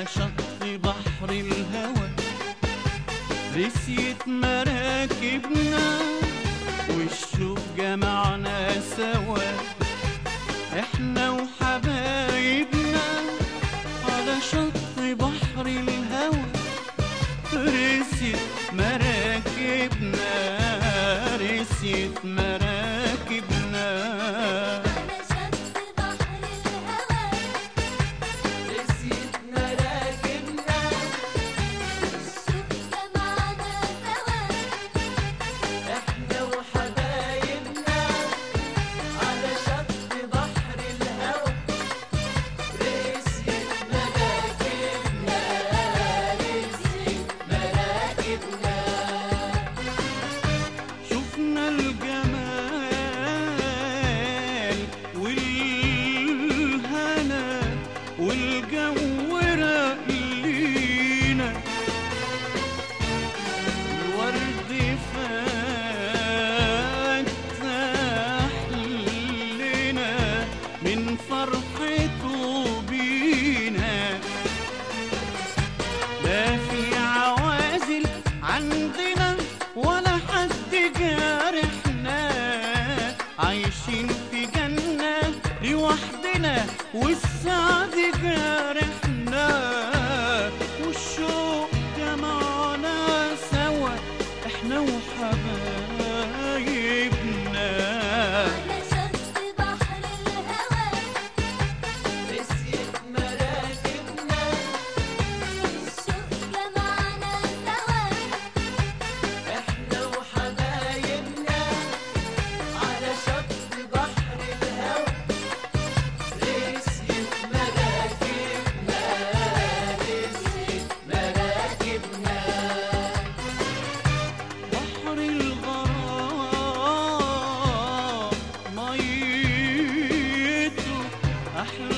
شط بحر الهوى رسيت مراكبنا والشوق جمعنا سوا احنا وحبايبنا على شط بحر الهوى رسيت مراكبنا رسيت مراكبنا على شط بحر الهوى نسيت مراكبنا الشوق جمعنا سوا احنا وحبايبنا على شط بحر الهوى رسيت مراكبنا رسيت مراكبنا شفنا الجمال والهنا والجو راق لينا الورد فتح لنا من فرحته بينا لا في عوازل عندنا ولا حد جارحنا عايشين في جنة لوحدنا والسعد جارحنا والشوق جمعنا سوا احنا وحبايبنا على شط بحر الهوى رسيت مراكبنا الشوق جمعنا سوا احنا وحبايبنا على شط بحر الهوى رسيت مراكبنا رسيت مراكبنا بحر الغرام ميته أحلى